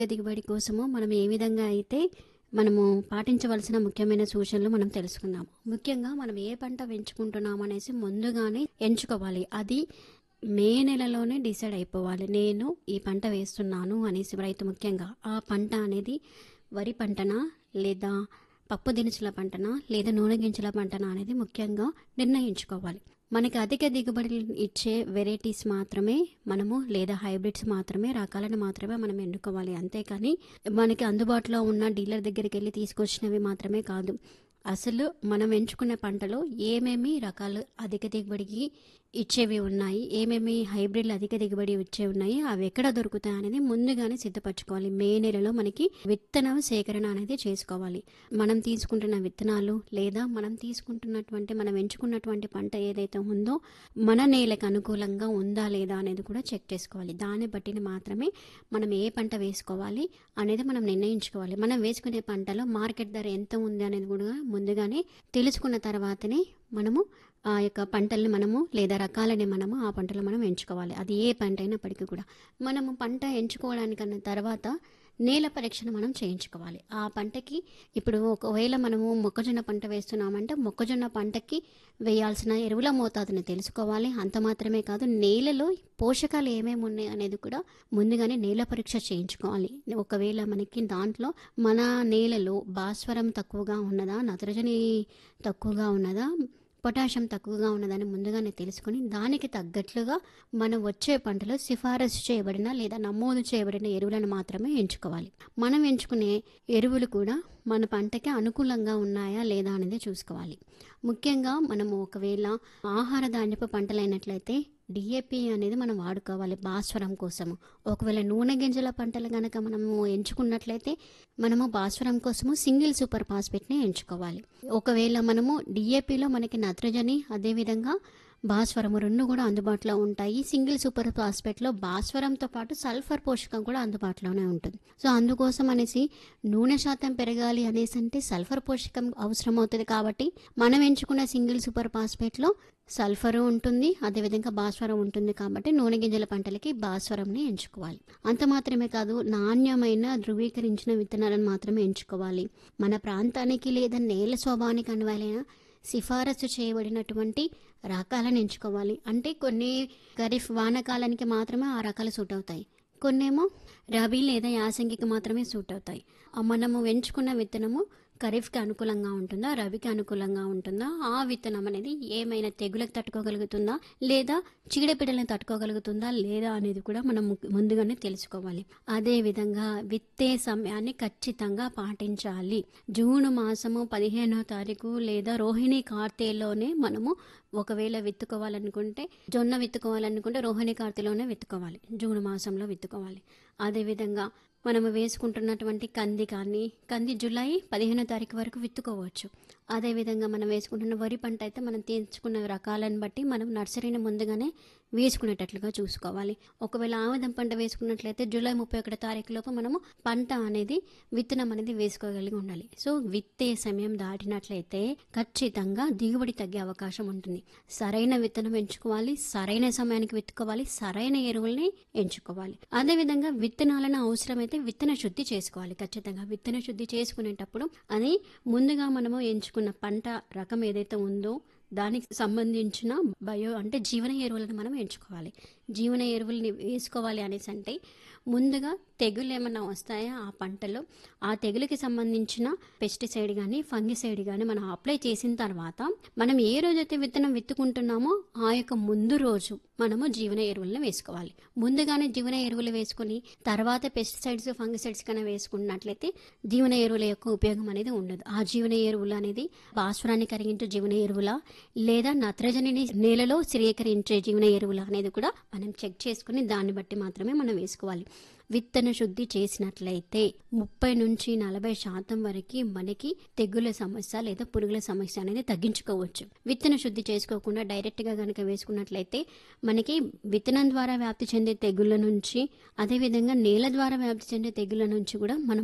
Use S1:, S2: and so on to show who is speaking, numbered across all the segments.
S1: దిగుబడి కోసము మనం ఏ విధంగా అయితే మనము పాటించవలసిన ముఖ్యమైన సూచనలు మనం తెలుసుకుందాం ముఖ్యంగా మనం ఏ పంట పెంచుకుంటున్నాం అనేసి ముందుగానే ఎంచుకోవాలి అది మే నెలలోనే డిసైడ్ అయిపోవాలి నేను ఈ పంట వేస్తున్నాను అనేసి రైతు ముఖ్యంగా ఆ పంట అనేది వరి పంటనా లేదా పప్పు దినుసుల పంటనా లేదా నూనె గింజల పంటనా అనేది ముఖ్యంగా నిర్ణయించుకోవాలి మనకి అధిక దిగుబడి ఇచ్చే వెరైటీస్ మాత్రమే మనము లేదా హైబ్రిడ్స్ మాత్రమే రకాలను మాత్రమే మనం ఎన్నుకోవాలి అంతేకాని మనకి అందుబాటులో ఉన్న డీలర్ దగ్గరికి వెళ్ళి తీసుకొచ్చినవి మాత్రమే కాదు అసలు మనం ఎంచుకునే పంటలో ఏమేమి రకాలు అధిక దిగుబడికి ఇచ్చేవి ఉన్నాయి ఏమేమి హైబ్రిడ్లు అధిక దిగుబడి ఇచ్చే ఉన్నాయి అవి ఎక్కడ దొరుకుతాయి అనేది ముందుగానే సిద్ధపరచుకోవాలి మే నెలలో మనకి విత్తనం సేకరణ అనేది చేసుకోవాలి మనం తీసుకుంటున్న విత్తనాలు లేదా మనం తీసుకుంటున్నటువంటి మనం ఎంచుకున్నటువంటి పంట ఏదైతే ఉందో మన నేలకు అనుకూలంగా ఉందా లేదా అనేది కూడా చెక్ చేసుకోవాలి దాన్ని బట్టిని మాత్రమే మనం ఏ పంట వేసుకోవాలి అనేది మనం నిర్ణయించుకోవాలి మనం వేసుకునే పంటలో మార్కెట్ ధర ఎంత ఉంది అనేది కూడా ముందుగానే తెలుసుకున్న తర్వాతనే మనము ఆ యొక్క పంటల్ని మనము లేదా రకాలని మనము ఆ పంటలు మనం ఎంచుకోవాలి అది ఏ పంట అయినప్పటికీ కూడా మనము పంట ఎంచుకోవడానికన్న తర్వాత నేల పరీక్షను మనం చేయించుకోవాలి ఆ పంటకి ఇప్పుడు ఒకవేళ మనము మొక్కజొన్న పంట వేస్తున్నామంటే మొక్కజొన్న పంటకి వేయాల్సిన ఎరువుల మోతాదుని తెలుసుకోవాలి అంత మాత్రమే కాదు నేలలో పోషకాలు ఏమేమి ఉన్నాయి అనేది కూడా ముందుగానే నేల పరీక్ష చేయించుకోవాలి ఒకవేళ మనకి దాంట్లో మన నేలలో భాస్వరం తక్కువగా ఉన్నదా నత్రజని తక్కువగా ఉన్నదా పొటాషియం తక్కువగా ఉన్నదని ముందుగానే తెలుసుకొని దానికి తగ్గట్లుగా మనం వచ్చే పంటలో సిఫారసు చేయబడిన లేదా నమోదు చేయబడిన ఎరువులను మాత్రమే ఎంచుకోవాలి మనం ఎంచుకునే ఎరువులు కూడా మన పంటకి అనుకూలంగా ఉన్నాయా లేదా అనేది చూసుకోవాలి ముఖ్యంగా మనము ఒకవేళ ఆహార ధాన్యపు పంటలైనట్లయితే డిఏపి అనేది మనం వాడుకోవాలి భాస్వరం కోసము ఒకవేళ నూనె గింజల పంటలు కనుక మనము ఎంచుకున్నట్లయితే మనము భాస్వరం కోసము సింగిల్ సూపర్ ఫాస్ఫేట్ని ఎంచుకోవాలి ఒకవేళ మనము డిఏపిలో మనకి నత్రజని అదేవిధంగా భాస్వరము రెండు కూడా అందుబాటులో ఉంటాయి సింగిల్ సూపర్ ఫాస్ఫేట్లో భాస్వరంతో పాటు సల్ఫర్ పోషకం కూడా అందుబాటులోనే ఉంటుంది సో అందుకోసం అనేసి నూనె శాతం పెరగాలి అనేసి అంటే సల్ఫర్ పోషకం అవసరం అవుతుంది కాబట్టి మనం ఎంచుకున్న సింగిల్ సూపర్ ఫాస్ఫేట్లో సల్ఫర్ ఉంటుంది అదేవిధంగా భాస్వరం ఉంటుంది కాబట్టి నూనె గింజల పంటలకి భాస్వరంని ఎంచుకోవాలి అంత మాత్రమే కాదు నాణ్యమైన ధృవీకరించిన విత్తనాలను మాత్రమే ఎంచుకోవాలి మన ప్రాంతానికి లేదా నేల స్వభావానికి అనువైన సిఫారసు చేయబడినటువంటి రకాలను ఎంచుకోవాలి అంటే కొన్ని ఖరీఫ్ వానకాలానికి మాత్రమే ఆ రకాలు సూట్ అవుతాయి కొన్నేమో రబీ లేదా యాసంగికి మాత్రమే సూట్ అవుతాయి ఆ మనము ఎంచుకున్న విత్తనము ఖరీఫ్కి అనుకూలంగా ఉంటుందా రబీకి అనుకూలంగా ఉంటుందా ఆ విత్తనం అనేది ఏమైనా తెగులకు తట్టుకోగలుగుతుందా లేదా చీడపీడలను తట్టుకోగలుగుతుందా లేదా అనేది కూడా మనం ము- ముందుగానే తెలుసుకోవాలి అదే విధంగా విత్తే సమయాన్ని ఖచ్చితంగా పాటించాలి జూన్ మాసము పదిహేనో తారీఖు లేదా రోహిణి కార్తెలోనే మనము ఒకవేళ విత్తుకోవాలనుకుంటే జొన్న విత్తుకోవాలనుకుంటే రోహిణి కార్తెలోనే విత్తుకోవాలి జూన్ మాసంలో విత్తుకోవాలి అదేవిధంగా మనము వేసుకుంటున్నటువంటి కంది కానీ కంది జూలై పదిహేనో తారీఖు వరకు విత్తుకోవచ్చు అదేవిధంగా మనం వేసుకుంటున్న వరి పంట అయితే మనం తెచ్చుకున్న రకాలను బట్టి మనం నర్సరీని ముందుగానే వేసుకునేటట్లుగా చూసుకోవాలి ఒకవేళ ఆముదం పంట వేసుకున్నట్లయితే జూలై ముప్పై ఒకటో తారీఖు లోపు మనము పంట అనేది విత్తనం అనేది వేసుకోగలిగి ఉండాలి సో విత్తే సమయం దాటినట్లయితే ఖచ్చితంగా దిగుబడి తగ్గే అవకాశం ఉంటుంది సరైన విత్తనం ఎంచుకోవాలి సరైన సమయానికి విత్తుకోవాలి సరైన ఎరువుల్ని ఎంచుకోవాలి అదేవిధంగా విత్తనాలను అవసరమైతే విత్తన శుద్ధి చేసుకోవాలి ఖచ్చితంగా విత్తన శుద్ధి చేసుకునేటప్పుడు అది ముందుగా మనము ఎంచుకున్న పంట రకం ఏదైతే ఉందో దానికి సంబంధించిన బయో అంటే జీవన ఎరువులను మనం ఎంచుకోవాలి జీవన ఎరువుల్ని వేసుకోవాలి అనేసి అంటే ముందుగా తెగులు ఏమైనా వస్తాయా ఆ పంటలో ఆ తెగులుకి సంబంధించిన పెస్టిసైడ్ కానీ ఫంగిసైడ్ కానీ మనం అప్లై చేసిన తర్వాత మనం ఏ రోజైతే విత్తనం విత్తుకుంటున్నామో ఆ యొక్క ముందు రోజు మనము జీవన ఎరువులను వేసుకోవాలి ముందుగానే జీవన ఎరువులు వేసుకుని తర్వాత పెస్టిసైడ్స్ ఫంగిసైడ్స్ కన్నా వేసుకున్నట్లయితే జీవన ఎరువుల యొక్క ఉపయోగం అనేది ఉండదు ఆ జీవన ఎరువులు అనేది భాస్వరాన్ని కరిగించే జీవన ఎరువుల లేదా నత్రజనిని నేలలో స్థిరీకరించే జీవన ఎరువుల అనేది కూడా మనం చెక్ చేసుకుని దాన్ని బట్టి మాత్రమే మనం వేసుకోవాలి విత్తన శుద్ధి చేసినట్లయితే ముప్పై నుంచి నలభై శాతం వరకు మనకి తెగుల సమస్య లేదా పురుగుల సమస్య అనేది తగ్గించుకోవచ్చు విత్తన శుద్ధి చేసుకోకుండా డైరెక్ట్గా కనుక వేసుకున్నట్లయితే మనకి విత్తనం ద్వారా వ్యాప్తి చెందే తెగుళ్ళ నుంచి అదేవిధంగా నేల ద్వారా వ్యాప్తి చెందే తెగుళ్ళ నుంచి కూడా మనము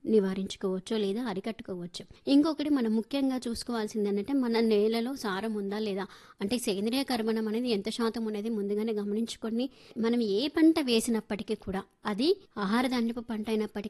S1: నివారించుకోవచ్చు లేదా అరికట్టుకోవచ్చు ఇంకొకటి మనం ముఖ్యంగా చూసుకోవాల్సింది ఏంటంటే మన నేలలో సారం ఉందా లేదా అంటే సేంద్రియ కర్బనం అనేది ఎంత శాతం అనేది ముందుగానే గమనించుకొని మనం ఏ పంట వేసినప్పటికీ కూడా అది ఆహార ధాన్యపు పంట అయినప్పటికీ